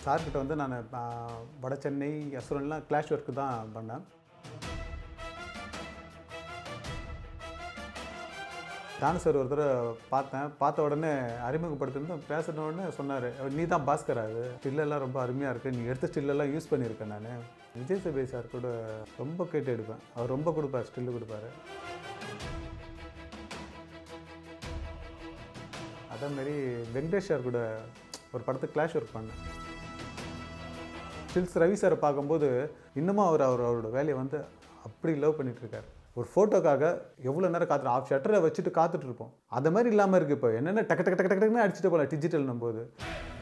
சார்கிட்ட வந்து நான் வட சென்னை யசுரன்லாம் கிளாஷ் ஒர்க்கு தான் பண்ணேன் தானு சார் ஒரு தடவை பார்த்தேன் பார்த்த உடனே அறிமுகப்படுத்திருந்து பேசின உடனே சொன்னார் நீ தான் பாஸ்கர் அது ஸ்டில்லெல்லாம் ரொம்ப அருமையாக இருக்குது நீ எடுத்த ஸ்டில்லெல்லாம் யூஸ் பண்ணியிருக்கேன் நான் விஜய் சேபி சார் கூட ரொம்ப கேட்டு எடுப்பேன் அவர் ரொம்ப கொடுப்பார் ஸ்டில்லு கொடுப்பாரு அதே மாதிரி வெங்கடேஷ் சார் கூட ஒரு படத்துக்கு கிளாஷ் ஒர்க் பண்ணேன் ஸ்டில்ஸ் ரவி சாரை பார்க்கும்போது இன்னமும் அவர் அவர் அவரோட வேலையை வந்து அப்படி லவ் பண்ணிட்டு இருக்காரு ஒரு ஃபோட்டோக்காக எவ்வளோ நேரம் காத்துட்டு ஆஃப் ஷட்டரை வச்சுட்டு காத்துட்டு இருப்போம் அந்த மாதிரி இல்லாமல் இருக்குது இப்போ என்னென்ன டக்கு டக்கு டக்கு டக்குன்னு அடிச்சுட்டு போகலாம் டிஜிட்டல்னும் போது